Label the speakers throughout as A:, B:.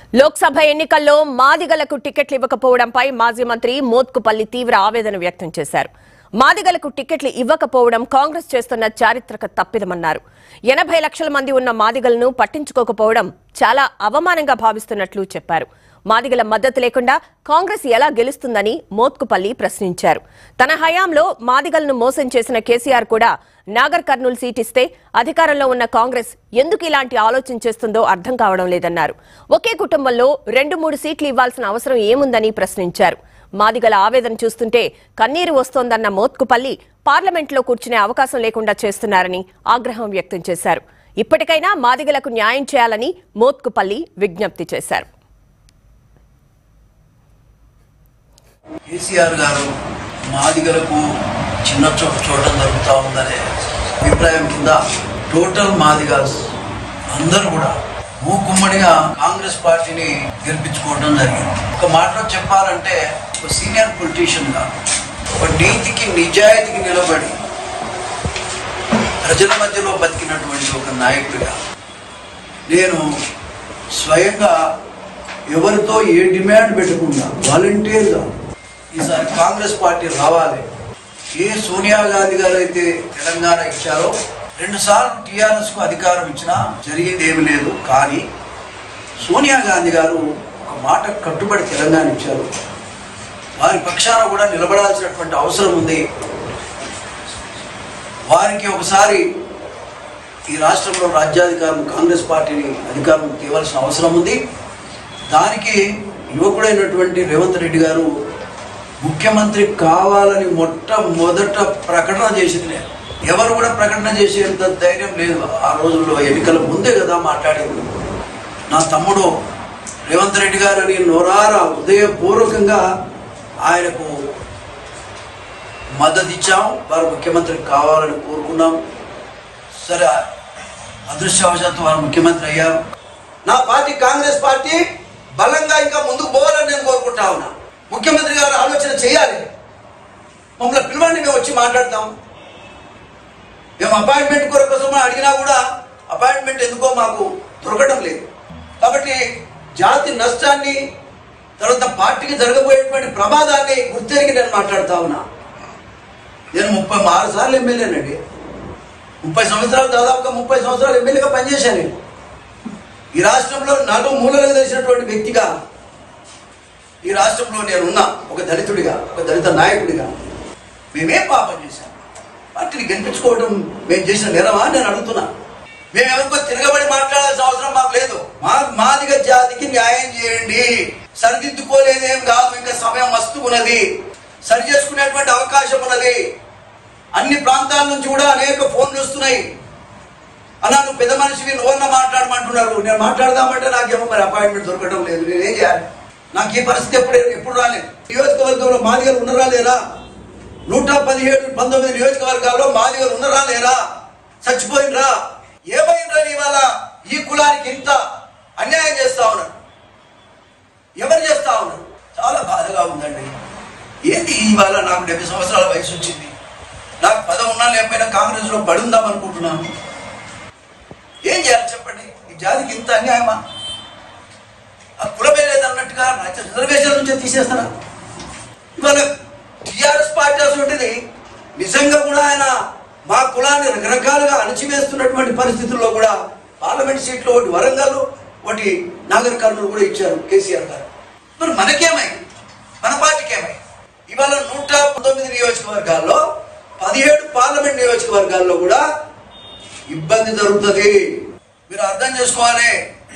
A: లోక్సభ ఎన్నికల్లో మాదిగలకు టికెట్లు ఇవ్వకపోవడంపై మాజీ మంత్రి మోత్కుపల్లి తీవ్ర ఆవేదన వ్యక్తం చేశారు మాదిగలకు టికెట్లు ఇవ్వకపోవడం కాంగ్రెస్ చేస్తున్న చారిత్రక తప్పిదమన్నారు ఎనభై లక్షల మంది ఉన్న మాదిగలను పట్టించుకోకపోవడం చాలా అవమానంగా భావిస్తున్నట్లు చెప్పారు మాదిగల మద్దతు లేకుండా కాంగ్రెస్ ఎలా గెలుస్తుందని మోత్కుపల్లి ప్రశ్నించారు తన హయాంలో మాదిగలను మోసం చేసిన కేసీఆర్ కూడా నాగర్ కర్నూలు సీట్ ఇస్తే అధికారంలో ఉన్న కాంగ్రెస్ ఎందుకు ఇలాంటి ఆలోచన చేస్తుందో అర్థం కావడం లేదన్నారు ఒకే కుటుంబంలో రెండు మూడు సీట్లు ఇవ్వాల్సిన అవసరం ఏముందని ప్రశ్నించారు మాదిగల ఆవేదన చూస్తుంటే కన్నీరు వస్తోందన్న మోత్కుపల్లి పార్లమెంట్లో కూర్చునే అవకాశం లేకుండా చేస్తున్నారని ఆగ్రహం వ్యక్తం చేశారు ఇప్పటికైనా మాదిగలకు న్యాయం చేయాలని మోత్కుపల్లి విజ్ఞప్తి చేశారు
B: కేసీఆర్ గారు మాదిగలకు చిన్న చోట చూడడం జరుగుతూ ఉందనే అభిప్రాయం కింద టోటల్ మాదిగాస్ అందరూ కూడా మూకుమ్మడిగా కాంగ్రెస్ పార్టీని గెలిపించుకోవడం జరిగింది ఒక మాటలో చెప్పాలంటే ఒక సీనియర్ పొలిటీషియన్గా ఒక నీతికి నిజాయితీకి నిలబడి ప్రజల మధ్యలో బతికినటువంటి ఒక నాయకుడిగా నేను స్వయంగా ఎవరితో ఏ డిమాండ్ పెట్టకుండా వాలంటీర్గా ఈసారి కాంగ్రెస్ పార్టీ రావాలి ఏ సోనియా గాంధీ గారు అయితే తెలంగాణ ఇచ్చారో రెండు సార్లు టీఆర్ఎస్ కు అధికారం ఇచ్చినా జరిగింది ఏమీ లేదు కానీ సోనియా గాంధీ గారు ఒక మాట కట్టుబడి తెలంగాణ ఇచ్చారు వారి పక్షాన కూడా నిలబడాల్సినటువంటి అవసరం ఉంది వారికి ఒకసారి ఈ రాష్ట్రంలో రాజ్యాధికారం కాంగ్రెస్ పార్టీని అధికారం తేవాల్సిన అవసరం ఉంది దానికి యువకుడైనటువంటి రేవంత్ రెడ్డి గారు ముఖ్యమంత్రి కావాలని మొట్టమొదట ప్రకటన చేసింది నేను ఎవరు కూడా ప్రకటన చేసేంత ధైర్యం లేదు ఆ రోజుల్లో ఎన్నికల ముందే కదా మాట్లాడేది నా తమ్ముడు రేవంత్ రెడ్డి గారని నోరారా హృదయపూర్వకంగా ఆయనకు మద్దతు ఇచ్చాం వారు ముఖ్యమంత్రి కావాలని కోరుకున్నాం సరే అదృష్టవశాత్తు వారు ముఖ్యమంత్రి అయ్యారు నా పార్టీ కాంగ్రెస్ పార్టీ బలంగా ఇంకా ముందుకు పోవాలని నేను కోరుకుంటా ఉన్నా ముఖ్యమంత్రి గారు ఆలోచన చేయాలి మమ్మల్ని పిలవండి మేము వచ్చి మాట్లాడతాం మేము అపాయింట్మెంట్ కోసం అడిగినా కూడా అపాయింట్మెంట్ ఎందుకో మాకు దొరకడం లేదు కాబట్టి జాతి నష్టాన్ని తర్వాత పార్టీకి జరగబోయేటువంటి ప్రమాదాన్ని గుర్తెరిగి నేను మాట్లాడుతా ఉన్నా నేను ముప్పై ఆరు సార్లు ఎమ్మెల్యేనండి ముప్పై సంవత్సరాలు దాదాపుగా ముప్పై సంవత్సరాలు ఎమ్మెల్యేగా పనిచేశాను నేను ఈ రాష్ట్రంలో నలుగు మూలలకు తెలిసినటువంటి వ్యక్తిగా ఈ రాష్ట్రంలో నేను ఉన్నా ఒక దళితుడిగా ఒక దళిత నాయకుడిగా మేమేం పాపం చేశాం పార్టీని గెలిపించుకోవడం మేము చేసిన నేరమా అని నేను అడుగుతున్నా మేము ఎవరికో తిరగబడి మాట్లాడాల్సిన అవసరం మాకు లేదు మా మాదిగ జాతికి న్యాయం చేయండి సరిదిద్దుకోలేదేం కాదు ఇంకా సమయం మస్తు ఉన్నది సరి చేసుకునేటువంటి అవకాశం ఉన్నది అన్ని ప్రాంతాల నుంచి కూడా అనేక ఫోన్లు వస్తున్నాయి అన్నా నువ్వు పెద్ద మనిషివి నువ్వన్నా మాట్లాడమంటున్నారు నేను మాట్లాడదామంటే నాకేమో మరి అపాయింట్మెంట్ దొరకడం లేదు నేనేం చేయాలి నాకు ఈ పరిస్థితి ఎప్పుడు ఎప్పుడు రాలేదు నియోజకవర్గంలో మాదిగలు ఉన్నరా లేరా నూట పదిహేడు పంతొమ్మిది నియోజకవర్గాల్లో మాదిగలు ఉన్నరా లేరా చచ్చిపోయినరా ఏమైందిరా ఇవాళ ఈ కులానికి ఇంత అన్యాయం చేస్తా ఉన్నారు ఎవరు చేస్తా ఉన్నారు చాలా బాధగా ఉందండి ఏంటి ఇవాళ నాకు డెబ్బై సంవత్సరాల వయసు వచ్చింది నాకు పదం ఉన్నా లేకపోయినా కాంగ్రెస్లో పడుందాం అనుకుంటున్నాను ఏం చేయాలి చెప్పండి ఈ జాతికి ఇంత అన్యాయమా ఆ కులమే లేదన్నట్టుగా రిజర్వేషన్ నుంచే తీసేస్తారా ఇవాళ టిఆర్ఎస్ పార్టీ అసలుంటిది నిజంగా కూడా ఆయన మా కులాన్ని రకరకాలుగా అణచివేస్తున్నటువంటి పరిస్థితుల్లో కూడా పార్లమెంట్ సీట్లు ఒకటి వరంగల్ ఒకటి నాగర్ కర్నూలు కూడా ఇచ్చారు కేసీఆర్ గారు మరి మనకేమై మన పార్టీకి ఏమై ఇవాళ నూట పంతొమ్మిది నియోజకవర్గాల్లో పదిహేడు పార్లమెంట్ నియోజకవర్గాల్లో కూడా ఇబ్బంది జరుగుతుంది మీరు అర్థం చేసుకోవాలి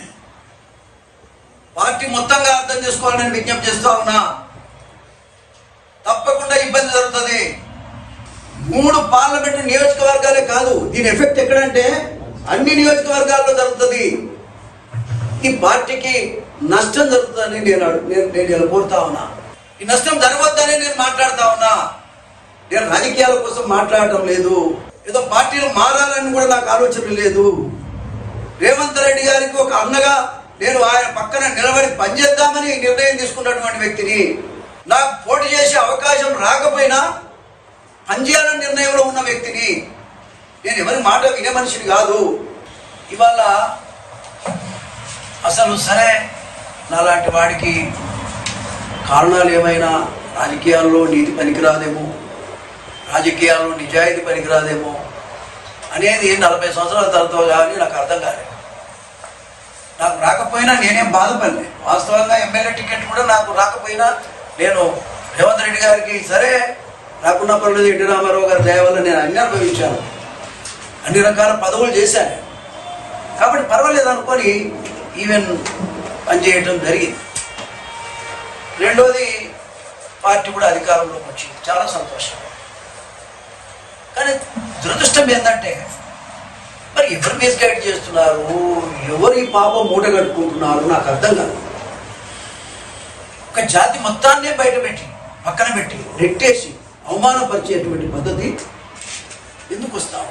B: పార్టీ మొత్తంగా అర్థం చేసుకోవాలని నేను విజ్ఞప్తి చేస్తా ఉన్నా తప్పకుండా ఇబ్బంది జరుగుతుంది మూడు పార్లమెంట్ నియోజకవర్గాలే కాదు దీని ఎఫెక్ట్ ఎక్కడంటే అన్ని నియోజకవర్గాల్లో జరుగుతుంది ఈ పార్టీకి నష్టం జరుగుతుందని నేను అడు- నేను నేను ఇలా కోరుతా ఉన్నా ఈ నష్టం జరగవద్దని నేను మాట్లాడుతా ఉన్నా నేను రాజకీయాల కోసం మాట్లాడటం లేదు ఏదో పార్టీలు మారాలని కూడా నాకు ఆలోచన లేదు రేవంత్ రెడ్డి గారికి ఒక అన్నగా నేను ఆయన పక్కన నిలబడి పనిచేద్దామని నిర్ణయం తీసుకున్నటువంటి వ్యక్తిని నాకు పోటీ చేసే అవకాశం రాకపోయినా పనిచేయాలని నిర్ణయంలో ఉన్న వ్యక్తిని నేను ఎవరి మాట వినే మనిషిని కాదు ఇవాళ అసలు సరే నాలాంటి వాడికి కారణాలు ఏమైనా రాజకీయాల్లో నీతి పనికిరాదేమో రాజకీయాల్లో నిజాయితీ పనికిరాదేమో అనేది నలభై సంవత్సరాల తర్వాత కానీ నాకు అర్థం కాలేదు నాకు రాకపోయినా నేనేం బాధపడలే వాస్తవంగా ఎమ్మెల్యే టికెట్ కూడా నాకు రాకపోయినా నేను రేవంత్ రెడ్డి గారికి సరే రాకున్న పర్లేదు ఎన్టీ రామారావు గారి దయ వల్ల నేను అన్ని అనుభవించాను అన్ని రకాల పదవులు చేశాను కాబట్టి పర్వాలేదు అనుకొని ఈవెన్ పనిచేయటం జరిగింది రెండోది పార్టీ కూడా అధికారంలోకి వచ్చింది చాలా సంతోషం కానీ దురదృష్టం ఏంటంటే మరి ఎవరు మిస్గైడ్ చేస్తున్నారు ఎవరు ఈ పాపం మూట కట్టుకుంటున్నారు నాకు అర్థం కాదు ఒక జాతి మొత్తాన్నే బయట పెట్టి పక్కన పెట్టి నెట్టేసి అవమానపరిచేటువంటి పద్ధతి ఎందుకు వస్తా